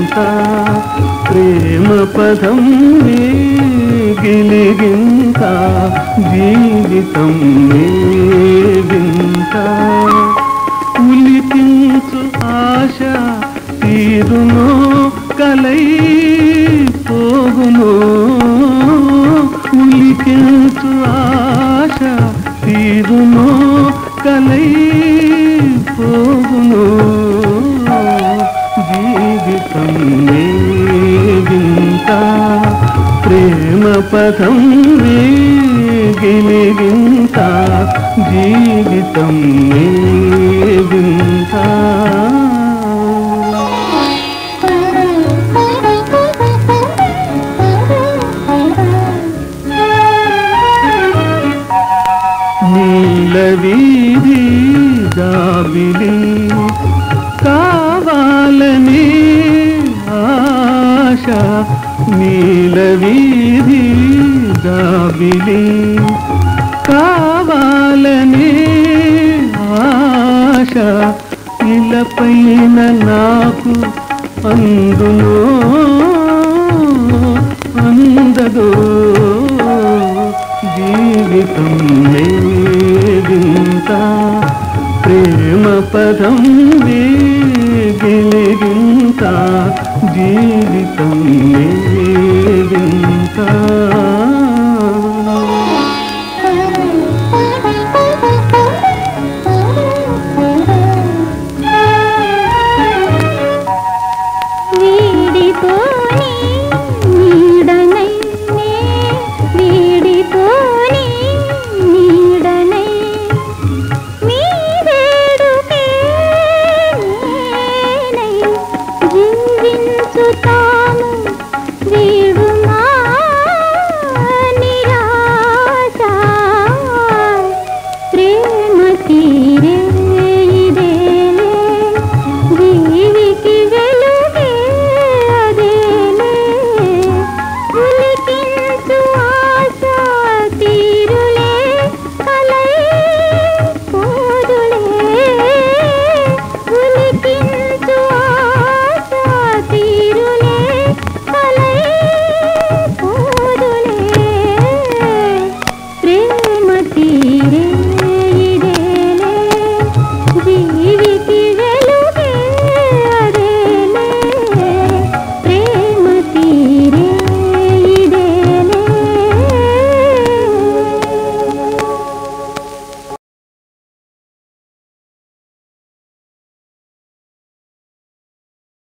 గిలిగింత ప్రేమ పదం గిలిగింత జీవితం వింత ఉలిపించు ఆశ తీరునో కలై పోగునో ఉలిపించు ఆశ తీరునో కలై పోగునో జీవితం వింత ప్రేమ పదం గిలిగింత జీవితం వింత నీలవీధి జాబిలి కావాలని ఆశ నీలవీధి జాబిలి కావాలని ఆశ ఇలపైన నాకు అందునో అందదో జీవితం వింత ప్రేమ పదం గిలిగింత జీవితం